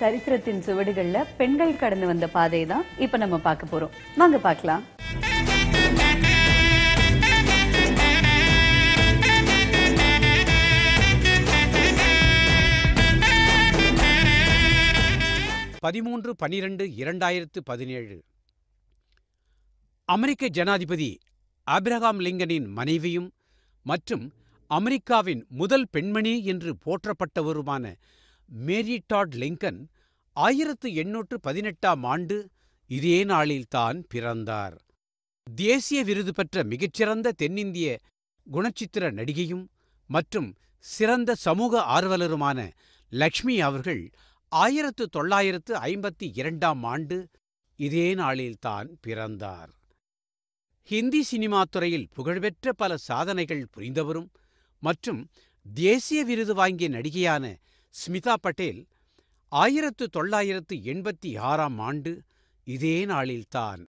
சரித்திரத்தின் சுவடுகள்ல பெண்கள் கடந்து வந்த பாதை தான் இப்ப நம்ம பார்க்க போறோம் வாங்க பார்க்கலாம் பதிமூன்று பனிரெண்டு இரண்டாயிரத்து பதினேழு அமெரிக்க ஜனாதிபதி ஆபிரகாம் லிங்கனின் மனைவியும் மற்றும் அமெரிக்காவின் முதல் பெண்மணி என்று போற்றப்பட்டவருமான மேரி டாட் லிங்கன் ஆயிரத்து எண்ணூற்று பதினெட்டாம் ஆண்டு இதே நாளில்தான் பிறந்தார் தேசிய விருது பெற்ற மிகச்சிறந்த தென்னிந்திய குணச்சித்திர நடிகையும் மற்றும் சிறந்த சமூக ஆர்வலருமான லக்ஷ்மி அவர்கள் ஆயிரத்து தொள்ளாயிரத்து ஐம்பத்தி இரண்டாம் ஆண்டு இதே நாளில்தான் பிறந்தார் ஹிந்தி சினிமா துறையில் புகழ்பெற்ற பல சாதனைகள் புரிந்தவரும் மற்றும் தேசிய விருது வாங்கிய நடிகையான ஸ்மிதா பட்டேல் ஆயிரத்து தொள்ளாயிரத்து எண்பத்தி ஆறாம் ஆண்டு இதே நாளில்தான்